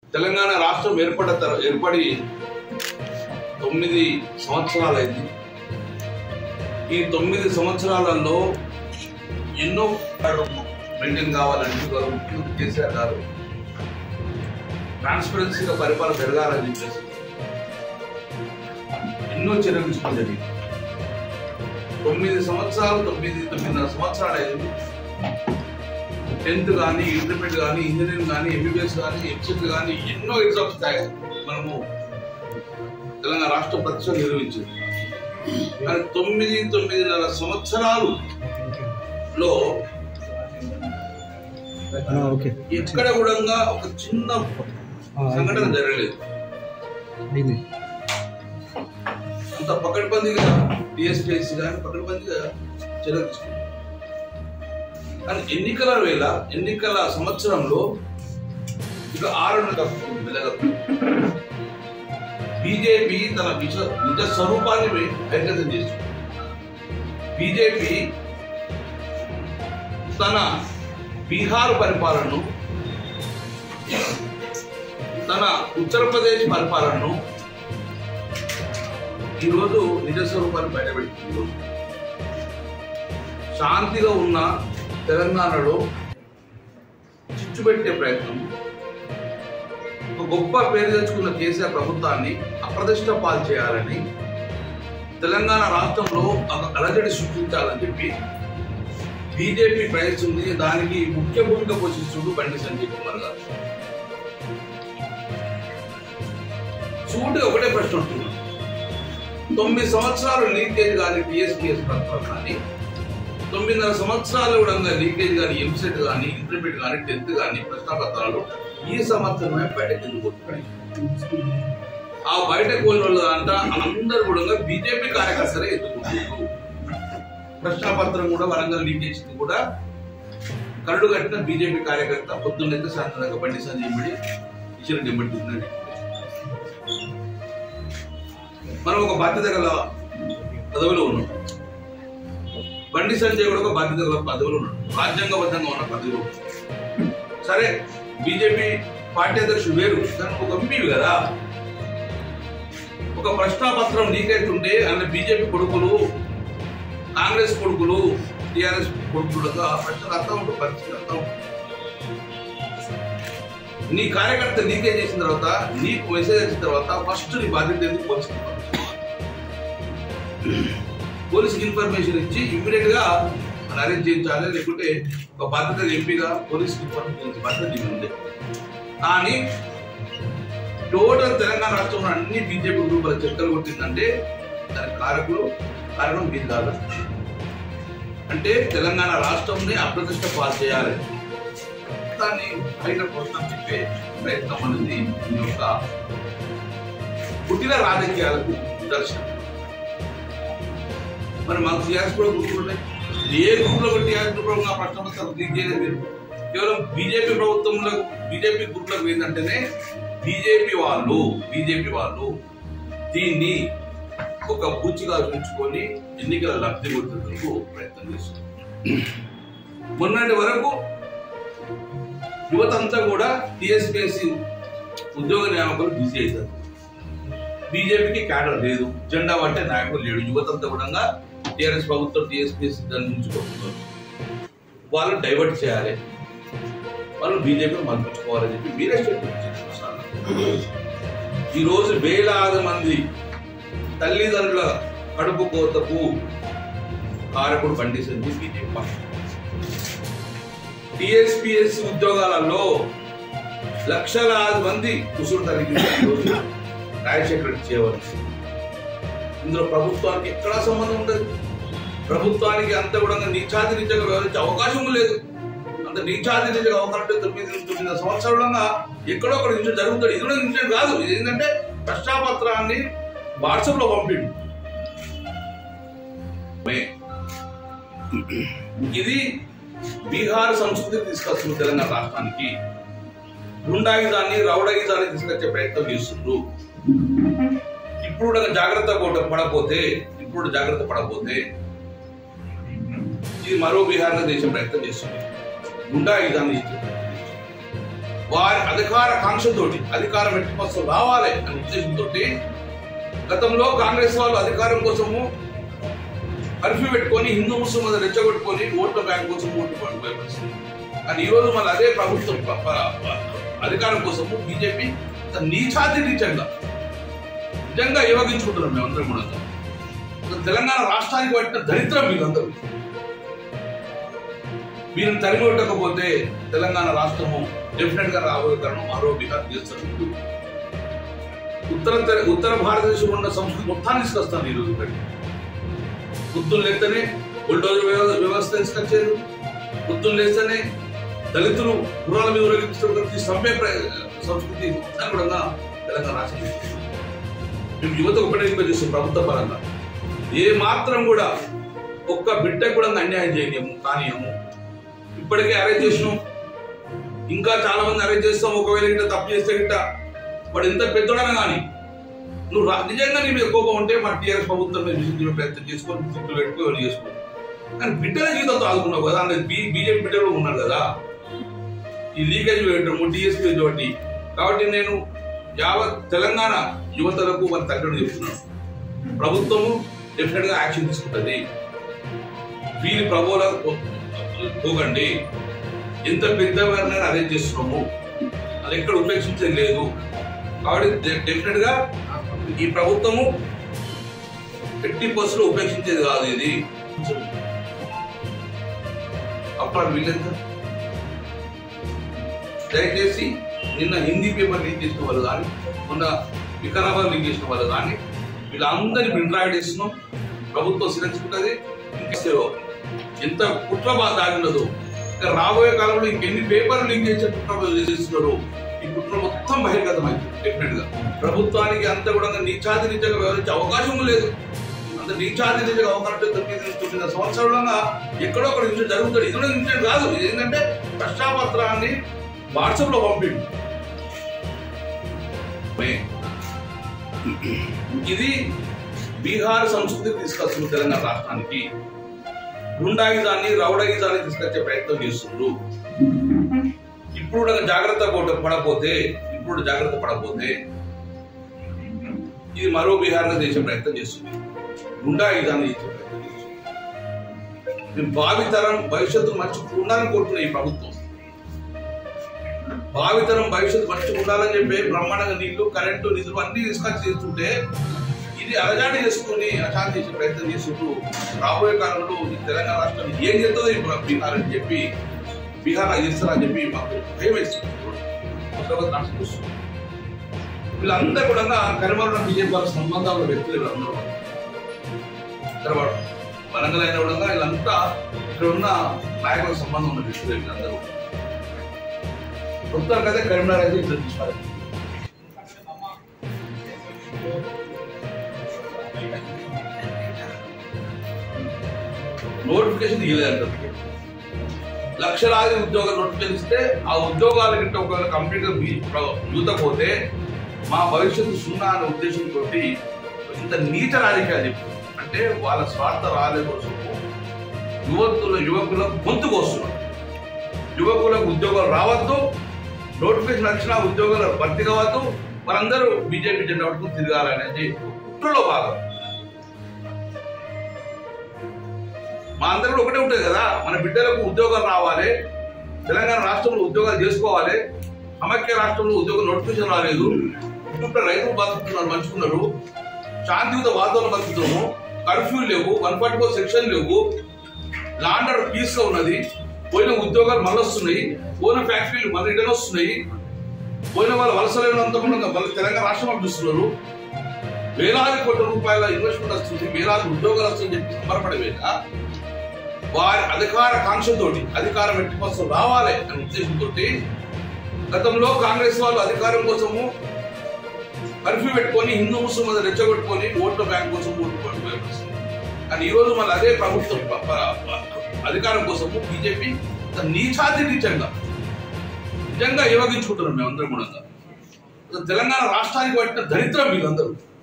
తెలంగాణ రాష్ట్రం ఏర్పడ తర- ఏర్పడి తొమ్మిది సంవత్సరాలైంది ఈ తొమ్మిది సంవత్సరాలలో ఎన్నో మెయింటైన్ కావాలంటే గౌరవ ముఖ్యమంత్రి కేసీఆర్ గారు ట్రాన్స్పరెన్సీగా పరిపాలన పెరగాలని చెప్పేసి ఎన్నో చర్యలు తీసుకోవడం జరిగింది తొమ్మిది సంవత్సరాలు తొమ్మిది తొమ్మిదిన్నర సంవత్సరాలు అయింది టెన్త్ కానీ ఇంటర్మీడియట్ కానీ ఇంజనీరింగ్ కానీ ఎంబీబీఎస్ కానీ ఎంసెట్ కానీ ఎన్నో ఎగ్జామ్స్ మనము తెలంగాణ రాష్ట్ర ప్రతిష్ట నిర్వహించింది కానీ తొమ్మిది తొమ్మిదిన్నర సంవత్సరాలు లో ఓకే ఎక్కడ కూడా ఒక చిన్న సంఘటన జరగలేదు అయింది అంత పకడ్బందీగా టీఎస్పీఎస్సీ కానీ పకడ్బందీగా చర్యలు తీసుకుంది కానీ ఎన్నికల వేళ ఎన్నికల సంవత్సరంలో ఇక ఆరు వెలగదు బీజేపీ తన విష నిజ స్వరూపాన్ని బహిర్గతం చేస్తుంది బీజేపీ తన బీహార్ పరిపాలనను తన ఉత్తరప్రదేశ్ పరిపాలనను ఈరోజు నిజ స్వరూపాన్ని బయటపెడుతుంది శాంతిగా ఉన్న తెలంగాణలో చిచ్చు పెట్టే ప్రయత్నం ఒక గొప్ప పేరు తెచ్చుకున్న కేసీఆర్ ప్రభుత్వాన్ని అప్రతిష్ట పాలు చేయాలని తెలంగాణ రాష్ట్రంలో ఒక అలజడి సృష్టించాలని చెప్పి బీజేపీ ప్రయత్నిస్తుంది దానికి ముఖ్య భూమిక పోషిస్తుడు బండి సంజయ్ కుమార్ గారు సూటి ఒకటే ప్రశ్న ఉంటున్నాను తొమ్మిది సంవత్సరాలు లీకేజ్ కానీ టీఎస్పీఎస్ పత్రం కానీ తొమ్మిదిన్నర సంవత్సరాలు కూడా లీకేజ్ కానీ ఎంసెట్ కానీ ఇంటర్మీడియట్ కానీ టెన్త్ కానీ ప్రశ్నపత్రాలు ఈ సంవత్సరమే బయటకు ఎందుకుంటున్నాయి ఆ బయట పోయిన వాళ్ళు అంట అందరు కూడా బీజేపీ కార్యకర్తలే ఎత్తుకుంటున్నారు ప్రశ్నపత్రం కూడా వరంగల్ లీకేజ్ కూడా కరడు కట్టిన బీజేపీ కార్యకర్త పొద్దున్నైతే సాయంత్రం దాకా బండి సంజయ్ ఇమ్మడి ఇచ్చిన డిమాండ్ మనం ఒక బాధ్యత గల పదవిలో ఉన్నాం బండి సంజయ్ కూడా ఒక బాధ్యత గల పదవిలో ఉన్నాడు రాజ్యాంగబద్ధంగా ఉన్న పదవిలో ఉన్నాడు. సరే బీజేపీ పార్టీ అధ్యక్షుడు వేరు కానీ ఒక ఎంపీవి కదా ఒక ప్రశ్నాపత్రం లీక్ అవుతుంటే అందులో బీజేపీ కొడుకులు కాంగ్రెస్ కొడుకులు టిఆర్ఎస్ కొడుకులుగా ప్రశ్నలు అర్థం ఉంటుంది పరిస్థితి అర్థం ఉంటుంది. నీ కార్యకర్త లీకేజ్ చేసిన తర్వాత నీకు మెసేజ్ వచ్చిన తర్వాత ఫస్ట్ నీ బాధ్యత ఎందుకు పోలీసు పోలీసుకి ఇన్ఫర్మేషన్ ఇచ్చి ఇమ్మీడియట్ గా మన అరెస్ట్ చేయించాలి లేకుంటే ఒక బాధ్యత ఎంపీగా పోలీసుకి ఇన్ఫర్మేషన్ ఇచ్చే బాధ్యత నీకు ఉంది కానీ టోటల్ తెలంగాణ రాష్ట్రంలో అన్ని బీజేపీ గ్రూపుల చక్కలు కొట్టిందంటే దాని కారకులు కారణం మీరు కాదు అంటే తెలంగాణ రాష్ట్రంని అప్రతిష్ట పాలు చేయాలి దాన్ని బయట కోసం చెప్పే ప్రయత్నం అనేది ఈ యొక్క పుట్టిన రాజకీయాలకు నిదర్శనం మరి మాకు టీఆర్ఎస్ కూడా గ్రూపులు ఉన్నాయి ఏ గ్రూపులో కూడా టీఆర్ఎస్ గ్రూపులో ఆ ప్రశ్న పత్రాలు లీక్ చేయలేదు మీరు కేవలం బీజేపీ ప్రభుత్వంలో బీజేపీ గ్రూపులకు ఏంటంటేనే బీజేపీ వాళ్ళు బీజేపీ వాళ్ళు దీన్ని ఒక పూచిగా ఉంచుకొని ఎన్నికల లబ్ధి కొట్టేందుకు ప్రయత్నం చేస్తుంది మొన్నటి వరకు యువత అంతా కూడా టీఎస్పీఎస్సీ ఉద్యోగ నియామకులు బిజీ అవుతారు బీజేపీకి క్యాడర్ లేదు జెండా పట్టే నాయకుడు లేడు యువత అంతా కూడా టీఆర్ఎస్ ప్రభుత్వం టీఎస్పీఎస్సీ దాని నుంచి కొట్టుకుంటారు వాళ్ళు డైవర్ట్ చేయాలి వాళ్ళు బీజేపీ మద్దతుకోవాలని చెప్పి మీరే స్టేట్మెంట్ చేస్తున్నారు ఈ రోజు వేలాది మంది తల్లిదండ్రుల కడుపు కోతకు కారకుడు బండి సంజయ్ బీజేపీ పార్టీ టిఎస్పిఎస్సి ఉద్యోగాలలో లక్షలాది మంది కుసురు తగ్గింది ఈరోజు రాజశేఖర్ రెడ్డి చేయవలసి ఇందులో ప్రభుత్వానికి ఎక్కడా సంబంధం ఉండదు ప్రభుత్వానికి అంత కూడా నీచాతి నీచగా వ్యవహరించే అవకాశం లేదు అంత నీచాతి నీచగా అవకాశం లేదు. తొమ్మిది తొమ్మిది సంవత్సరాలుగా ఎక్కడో ఒక ఇన్సిడెంట్ జరుగుతుంది ఇది కూడా ఇన్సిడెంట్ కాదు ఇది ఏంటంటే ప్రశ్నాపత్రాన్ని వాట్సాప్ లో పంపిండు మే- ఇది బీహార్ సంస్కృతి తీసుకొస్తుంది తెలంగాణ రాష్ట్రానికి గుండాయుధాన్ని రౌడయుధాన్ని తీసుకొచ్చే ప్రయత్నం చేస్తుండ్రు ఇప్పుడు కూడా జాగ్రత్త కూడా పడకపోతే ఇప్పుడు జాగ్రత్త పడకపోతే ఇది మరో బీహార్గా చేసే ప్రయత్నం చేస్తుంది గుండాయుధాన్ని ఇచ్చే ప్రయత్నం చేస్తుంది. వారి అధికార కాంక్షతోటి అధికారం ఎట్టి కోసం రావాలి అనే ఉద్దేశంతో గతంలో కాంగ్రెస్ వాళ్ళు అధికారం కోసము కర్ఫ్యూ పెట్టుకొని హిందూ ముస్లిం మధ్య రెచ్చగొట్టుకొని ఓట్ల బ్యాంక్ కోసం ఓట్లు పడిపోయింది కానీ ఈ రోజు మళ్ళీ అదే ప్రభుత్వం ప- ప- ప- అధికారం కోసము బీజేపీ నీచాతి నీచంగా నిజంగా యోగించుకుంటున్నాం మేమందరం కూడా అసలు తెలంగాణ రాష్ట్రానికి పట్టిన దరిద్రం వీళ్ళందరూ వీరిని తరిగొట్టకపోతే తెలంగాణ రాష్ట్రము డెఫినెట్ గా రాబోయే తరుణం మరో బీహార్ చేస్తారు ఉత్తర తె- ఉత్తర భారతదేశంలో ఉన్న సంస్కృతి మొత్తాన్ని తీసుకొస్తాను ఈరోజు ఇక్కడికి పొద్దున్న లేస్తేనే బుల్డోజర్ వ్యవ- వ్యవస్థ తీసుకొచ్చేది పొద్దున్న లేస్తేనే దళితులు గుర్రాల మీద ఊరేగించడం సమ్మె ప్ర- సంస్కృతి మొత్తాన్ని కూడా తెలంగాణ రాష్ట్రం తీసుకొస్తుంది. మేము యువత ఒకటే రిక్వెస్ట్ చేస్తాం ప్రభుత్వ పరంగా ఏ మాత్రం కూడా ఒక్క బిడ్డకు కూడా అన్యాయం చేయలేము కానీయము ఇప్పటికే అరెస్ట్ చేసినాం ఇంకా చాలా మంది అరెస్ట్ చేస్తాం ఒకవేళ గిట్ట తప్పు చేస్తే గిట్ట వాడు ఎంత పెద్దోడన కానీ నువ్వు రా- నిజంగా నీ మీద కోపం ఉంటే మా టీఆర్ఎస్ ప్రభుత్వం మీద విసిగించే ప్రయత్నం చేసుకొని తిట్లు పెట్టుకొని ఎవరు చేసుకో కానీ బిడ్డల జీవితంతో ఆదుకున్నావు కదా అంటే బీ- బీజేపీ బిడ్డలు ఉన్నారు కదా ఈ లీకేజ్ పెట్టడము టీఎస్పీ ఒకటి కాబట్టి నేను యావత్ తెలంగాణ యువతలకు వారి తగ్గడం చెప్తున్నాను ప్రభుత్వము డెఫినెట్ గా యాక్షన్ తీసుకుంటుంది వీరి ప్రభువుల పోకండి ఎంత పెద్దవారినైనా అరేంజ్ చేస్తున్నాము అది ఎక్కడ ఉపేక్షించేది లేదు కాబట్టి డెఫినెట్ గా ఈ ప్రభుత్వము ఎట్టి పర్సెంట్ ఉపేక్షించేది కాదు ఇది అప్పుడు వీళ్ళెంత దయచేసి నిన్న హిందీ పేపర్ లీక్ చేసిన వాళ్ళు కానీ మొన్న వికారాబాద్ లీక్ చేసిన వాళ్ళు కానీ వీళ్ళందరినీ ఇంట్రాక్ట్ చేస్తున్నాం ప్రభుత్వం శిరించుకుంటుంది ఇంకా ఎంత కుట్ర బాధ దాగినదో ఇంకా రాబోయే కాలంలో ఇంకెన్ని పేపర్లు లీక్ చేసే కుట్ర చేస్తున్నారు ఈ కుట్ర మొత్తం బహిర్గతమైంది డెఫినెట్ గా ప్రభుత్వానికి అంత కూడా నీచాతి నీచగా వ్యవహరించే అవకాశం లేదు అంత నీచాతి నీచగా అవకాశం తొమ్మిది తొమ్మిది సంవత్సరాలుగా ఎక్కడో ఒక ఇన్సిడెంట్ జరుగుతుంది ఇది కూడా ఇన్సిడెంట్ కాదు ఇది ఏంటంటే ప్రశ్నాపత్రాన్ని వాట్సాప్ లో పంపిండు మే. ఇది బీహార్ సంస్కృతి తీసుకొస్తుంది తెలంగాణ రాష్ట్రానికి గుండాయిజాన్ని రౌడయిజాన్ని తీసుకొచ్చే ప్రయత్నం చేస్తుండ్రు ఇప్పుడు కూడా జాగ్రత్త పడ- పడపోతే ఇప్పుడు జాగ్రత్త పడపోతే ఇది మరో బీహార్ చేసే ప్రయత్నం చేస్తుంది గుండాయిజాన్ని చేసే ప్రయత్నం చేస్తుంది మేము భావితరం భవిష్యత్తు మంచి ఉండాలని కోరుతున్నాయి ఈ ప్రభుత్వం భావితరం భవిష్యత్తు మంచిగా ఉండాలని చెప్పి బ్రహ్మాండంగా నీళ్లు కరెంటు నిధులు అన్ని తీసుకొచ్చి చేస్తుంటే ఇది అలజాడి చేసుకుని అశాంతి చేసే ప్రయత్నం చేస్తుంటూ రాబోయే కాలంలో ఈ తెలంగాణ రాష్ట్రం ఏం చేస్తుందో ఈ బీహార్ అని చెప్పి బీహార్ అది చేస్తారని చెప్పి మాకు భయం వేస్తుంది ఉత్తరప్రదేశ్ రాష్ట్రం చూస్తుంది వీళ్ళందరూ కూడా కరిమరుణ బీజేపీ వాళ్ళ సంబంధాల వ్యక్తులు వీళ్ళందరూ తర్వాత వరంగల్ అయిన కూడా వీళ్ళంతా ఇక్కడ ఉన్న నాయకులకు సంబంధం ఉన్న వ్యక్తులు వీళ్ళందరూ ఉత్తర కదే కరీంనగర్ అయితే ఇద్దరు తీసుకోవాలి నోటిఫికేషన్ ఇవ్వలేదంటారు లక్షలాది ఉద్యోగాలు నోటిఫికేషన్ ఇస్తే ఆ ఉద్యోగాల గిట్ట ఒకవేళ కంప్లీట్ గా యూత పోతే మా భవిష్యత్తు సున్నా అనే ఉద్దేశంతో ఇంత నీచ రాజకీయాలు చెప్పారు అంటే వాళ్ళ స్వార్థ రాలే కోసం యువతుల యువకులకు గొంతు కోస్తున్నారు యువకులకు ఉద్యోగాలు రావద్దు నోటిఫికేషన్ వచ్చిన ఉద్యోగాలు భర్తీ కావద్దు వారందరూ బీజేపీ జెండా పట్టుకుని తిరగాలనేది కుట్రలో భాగం మా అందరూ కూడా ఒకటే ఉంటుంది కదా మన బిడ్డలకు ఉద్యోగాలు రావాలి తెలంగాణ రాష్ట్రంలో ఉద్యోగాలు చేసుకోవాలి సమైక్య రాష్ట్రంలో ఉద్యోగం నోటిఫికేషన్ రాలేదు ఇప్పుడు రైతులు బతుకుతున్నారు మంచుకున్నారు శాంతియుత వాతావరణం బతుకుతున్నాము కర్ఫ్యూ లేవు వన్ ఫార్టీ ఫోర్ సెక్షన్ లేవు లాండర్ పీస్ గా ఉన్నది పోయిన ఉద్యోగాలు మళ్ళీ వస్తున్నాయి పోయిన ఫ్యాక్టరీలు మళ్ళీ రిటర్న్ వస్తున్నాయి పోయిన వాళ్ళ వలసలేనంత మళ్ళీ తెలంగాణ రాష్ట్రం పంపిస్తున్నారు వేలాది కోట్ల రూపాయల ఇన్వెస్ట్మెంట్ వస్తుంది వేలాది ఉద్యోగాలు వస్తుందని చెప్పి సంబరపడవేక వారి అధికార కాంక్షతోటి అధికారం ఎట్టి కోసం రావాలి అనే ఉద్దేశంతో గతంలో కాంగ్రెస్ వాళ్ళు అధికారం కోసము కర్ఫ్యూ పెట్టుకొని హిందూ ముస్లిం మధ్య రెచ్చగొట్టుకొని ఓట్ల బ్యాంక్ కోసం ఓట్లు పడిపోయారు కానీ ఈ రోజు మళ్ళీ అదే ప్రభుత్వం ప- ప- ప- అధికారం కోసము బీజేపీ నీచాతి నీచంగా నిజంగా యోగించుకుంటున్నాం మేమందరం కూడా అసలు తెలంగాణ రాష్ట్రానికి పట్టిన దరిద్రం వీళ్ళందరూ